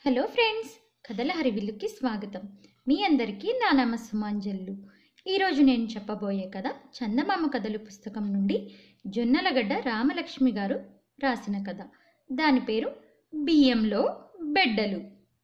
hello friends కథల హరివిల్లుకి స్వాగతం మీ అందరికీ నా నమస్సుమాంజల్లు ఈరోజు నేను చెప్పబోయే కథ చందమామ కథలు పుస్తకం నుండి జొన్నలగడ్డ రామలక్ష్మి గారు రాసిన కథ దాని పేరు బియ్యంలో బెడ్డలు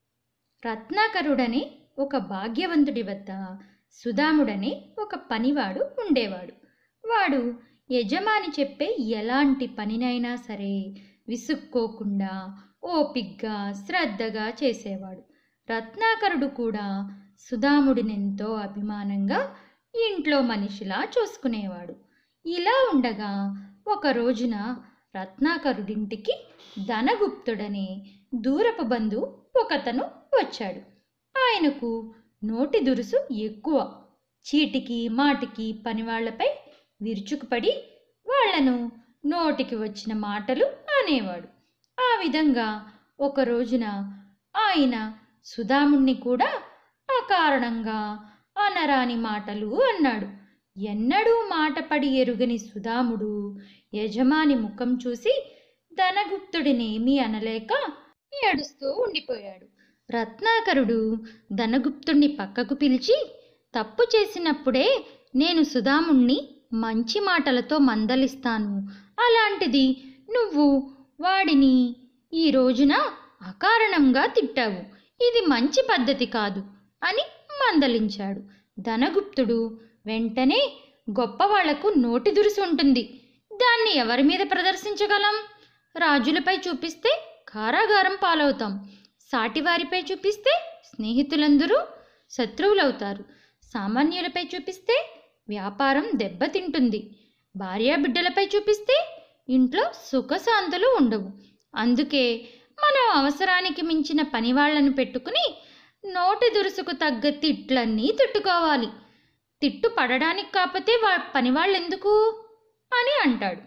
రత్నాకరుడనే ఒక భాగ్యవంతుడి వద్ద సుధాముడనే ఒక పనివాడు ఉండేవాడు వాడు యజమాని చెప్పే ఎలాంటి పనినైనా సరే విసుక్కోకుండా ఓపిగ్గా శ్రద్ధగా చేసేవాడు రత్నాకరుడు కూడా సుధాముడినెంతో అభిమానంగా ఇంట్లో మనిషిలా చూసుకునేవాడు ఇలా ఉండగా ఒక రోజున రత్నాకరుడింటికి ధనగుప్తుడనే దూరపు బంధువు ఒకతను వచ్చాడు ఆయనకు నోటి దురుసు ఎక్కువ చీటికి మాటికి పనివాళ్లపై విరుచుకుపడి వాళ్లను నోటికి వచ్చిన మాటలు అనేవాడు ఆ విధంగా ఒక రోజున ఆయన సుధాముణ్ణి కూడా అకారణంగా అనరాని మాటలు అన్నాడు ఎన్నడూ మాటపడి ఎరుగని సుధాముడు యజమాని ముఖం చూసి ధనగుప్తుడినేమీ అనలేక ఏడుస్తూ ఉండిపోయాడు రత్నాకరుడు ధనగుప్తుణ్ణి పక్కకు పిలిచి తప్పు చేసినప్పుడే నేను సుధాముణ్ణి మంచి మాటలతో మందలిస్తాను అలాంటిది నువ్వు వాడిని ఈ రోజున అకారణంగా తిట్టావు ఇది మంచి పద్ధతి కాదు అని మందలించాడు ధనగుప్తుడు వెంటనే గొప్పవాళ్లకు నోటి దురుసు ఉంటుంది దాన్ని ఎవరి మీద ప్రదర్శించగలం రాజులపై చూపిస్తే కారాగారం పాలవుతాం సాటివారిపై చూపిస్తే స్నేహితులందరూ శత్రువులవుతారు సామాన్యులపై చూపిస్తే వ్యాపారం దెబ్బతింటుంది భార్యాబిడ్డలపై చూపిస్తే ఇంట్లో సుఖశాంతులు ఉండవు అందుకే మనం అవసరానికి మించిన పనివాళ్లను పెట్టుకుని నోటి దురుసుకు తగ్గ తిట్లన్నీ తిట్టుకోవాలి తిట్టు పడడానికి కాకపోతే వా పనివాళ్ళెందుకు అని అంటాడు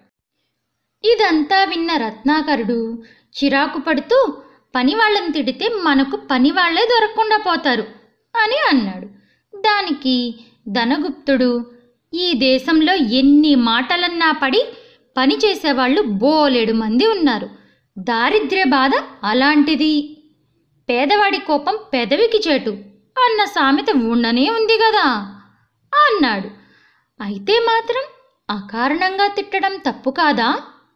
ఇదంతా విన్న రత్నాకరుడు చిరాకు పడుతూ పనివాళ్ళని తిడితే మనకు పనివాళ్లే దొరకకుండా పోతారు అని అన్నాడు దానికి ధనగుప్తుడు ఈ దేశంలో ఎన్ని మాటలన్నా పడి పని చేసేవాళ్ళు బోలెడు మంది ఉన్నారు దారిద్ర్య బాధ అలాంటిది పేదవాడి కోపం పెదవికి చేటు అన్న సామెత ఉండనే ఉంది కదా అన్నాడు అయితే మాత్రం అకారణంగా తిట్టడం తప్పు కాదా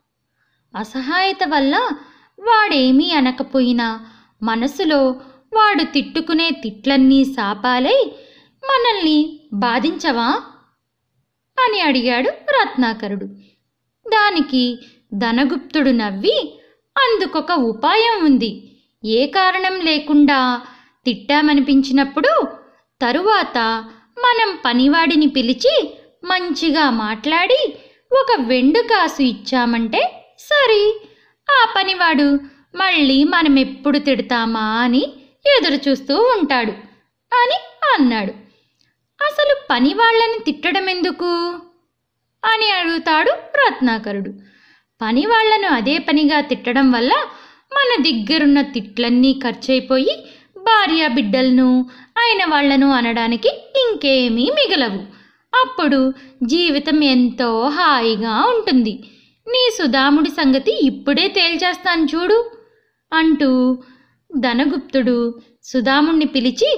అసహాయత వల్ల వాడేమీ అనకపోయినా మనసులో వాడు తిట్టుకునే తిట్లన్నీ సాపాలై మనల్ని బాధించవా అని అడిగాడు రత్నాకరుడు దానికి ధనగుప్తుడు నవ్వి అందుకొక ఉపాయం ఉంది ఏ కారణం లేకుండా తిట్టామనిపించినప్పుడు తరువాత మనం పనివాడిని పిలిచి మంచిగా మాట్లాడి ఒక వెండు కాసు ఇచ్చామంటే సరి ఆ పనివాడు మళ్ళీ మనం ఎప్పుడు తిడతామా అని ఎదురు చూస్తూ ఉంటాడు అని అన్నాడు అసలు పని వాళ్ళని తిట్టడం ఎందుకు అని అడుగుతాడు రత్నాకరుడు పని వాళ్లను అదే పనిగా తిట్టడం వల్ల మన దగ్గరున్న తిట్లన్నీ ఖర్చయిపోయి భార్య బిడ్డలను అయిన వాళ్లను అనడానికి ఇంకేమీ మిగలవు అప్పుడు జీవితం ఎంతో హాయిగా ఉంటుంది నీ సుధాముడి సంగతి ఇప్పుడే తేల్చేస్తాను చూడు అంటూ ధనగుప్తుడు సుధాముణ్ణి పిలిచి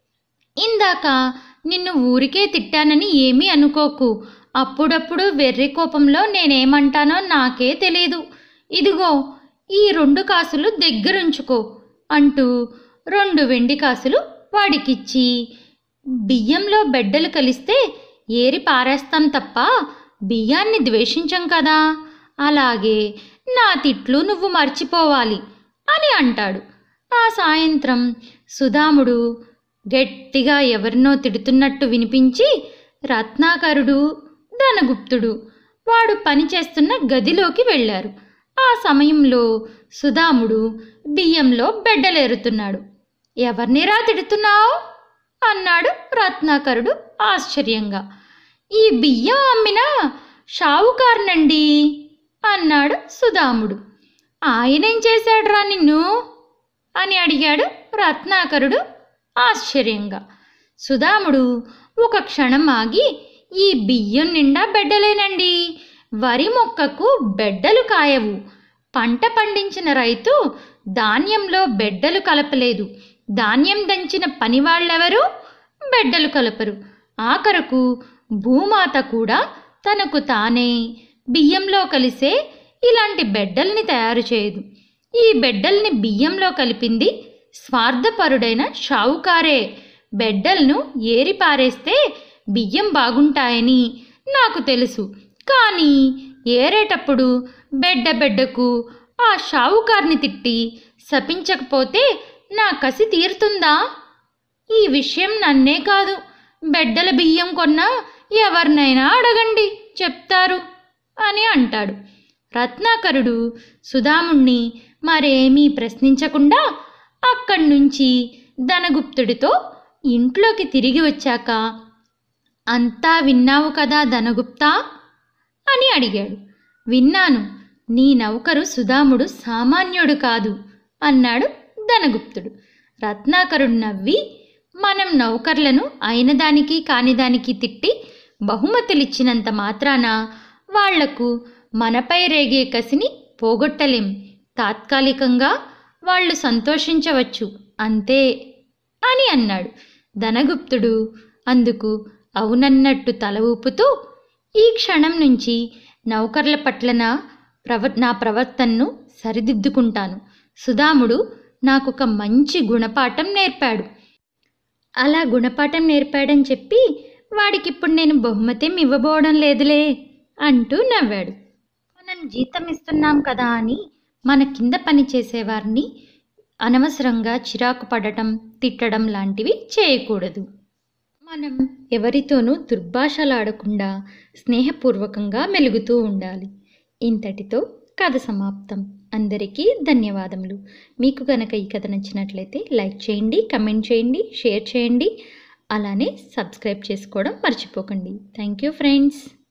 ఇందాక నిన్ను ఊరికే తిట్టానని ఏమీ అనుకోకు అప్పుడప్పుడు వెర్రి కోపంలో నేనేమంటానో నాకే తెలీదు ఇదిగో ఈ రెండు కాసులు దగ్గరుంచుకో అంటూ రెండు వెండి కాసులు వాడికిచ్చి బియ్యంలో బెడ్డలు కలిస్తే ఏరి పారేస్తాం తప్ప బియ్యాన్ని ద్వేషించం కదా అలాగే నా తిట్లు నువ్వు మర్చిపోవాలి అని అంటాడు ఆ సాయంత్రం సుధాముడు గట్టిగా ఎవరినో తిడుతున్నట్టు వినిపించి రత్నాకరుడు ధనగుప్తుడు వాడు పనిచేస్తున్న గదిలోకి వెళ్ళారు ఆ సమయంలో సుధాముడు బియ్యంలో బెడ్డలేరుతున్నాడు ఎవరినిరా తిడుతున్నావు అన్నాడు రత్నాకరుడు ఆశ్చర్యంగా ఈ బియ్యం అమ్మిన షావుకారునండి అన్నాడు సుధాముడు ఆయనేం చేశాడురా నిన్ను అని అడిగాడు రత్నాకరుడు ఆశ్చర్యంగా సుధాముడు ఒక క్షణం ఆగి ఈ బియ్యం నిండా బెడ్డలేనండి వరి మొక్కకు బెడ్డలు కాయవు పంట పండించిన రైతు ధాన్యంలో బెడ్డలు కలపలేదు ధాన్యం దంచిన పనివాళ్ళెవరు బెడ్డలు కలపరు ఆఖరకు భూమాత కూడా తనకు తానే బియ్యంలో కలిసే ఇలాంటి బెడ్డల్ని తయారు చేయదు ఈ బెడ్డల్ని బియ్యంలో కలిపింది స్వార్థపరుడైన షావుకారే బెడ్డల్ను ఏరి పారేస్తే బియ్యం బాగుంటాయని నాకు తెలుసు కానీ ఏరేటప్పుడు బెడ్డ బెడ్డకు ఆ షావుకార్ని తిట్టి శపించకపోతే నా కసి తీరుతుందా ఈ విషయం నన్నే కాదు బెడ్డల బియ్యం కొన్న ఎవరినైనా అడగండి చెప్తారు అని అంటాడు రత్నాకరుడు సుధాముణ్ణి మరేమీ ప్రశ్నించకుండా అక్కడి నుంచి ధనగుప్తుడితో ఇంట్లోకి తిరిగి వచ్చాక అంతా విన్నావు కదా ధనగుప్తా అని అడిగాడు విన్నాను నీ నౌకరు సుధాముడు సామాన్యుడు కాదు అన్నాడు ధనగుప్తుడు రత్నాకరుడు నవ్వి మనం నౌకర్లను అయినదానికి కానిదానికి తిట్టి బహుమతులిచ్చినంత మాత్రాన వాళ్లకు మనపై రేగే కసిని పోగొట్టలేం తాత్కాలికంగా వాళ్ళు సంతోషించవచ్చు అంతే అని అన్నాడు ధనగుప్తుడు అందుకు అవునన్నట్టు తల ఊపుతూ ఈ క్షణం నుంచి నౌకర్ల పట్ల నా ప్రవ నా ప్రవర్తనను సరిదిద్దుకుంటాను సుధాముడు నాకొక మంచి గుణపాఠం నేర్పాడు అలా గుణపాఠం నేర్పాడని చెప్పి వాడికిప్పుడు నేను బహుమతి ఇవ్వబోవడం లేదులే అంటూ నవ్వాడు మనం జీతం ఇస్తున్నాం కదా అని మన కింద పని చేసేవారిని అనవసరంగా చిరాకు పడటం తిట్టడం లాంటివి చేయకూడదు మనం ఎవరితోనూ దుర్భాషలాడకుండా స్నేహపూర్వకంగా మెలుగుతూ ఉండాలి ఇంతటితో కథ సమాప్తం అందరికీ ధన్యవాదములు మీకు కనుక ఈ కథ నచ్చినట్లయితే లైక్ చేయండి కమెంట్ చేయండి షేర్ చేయండి అలానే సబ్స్క్రైబ్ చేసుకోవడం మర్చిపోకండి థ్యాంక్ యూ ఫ్రెండ్స్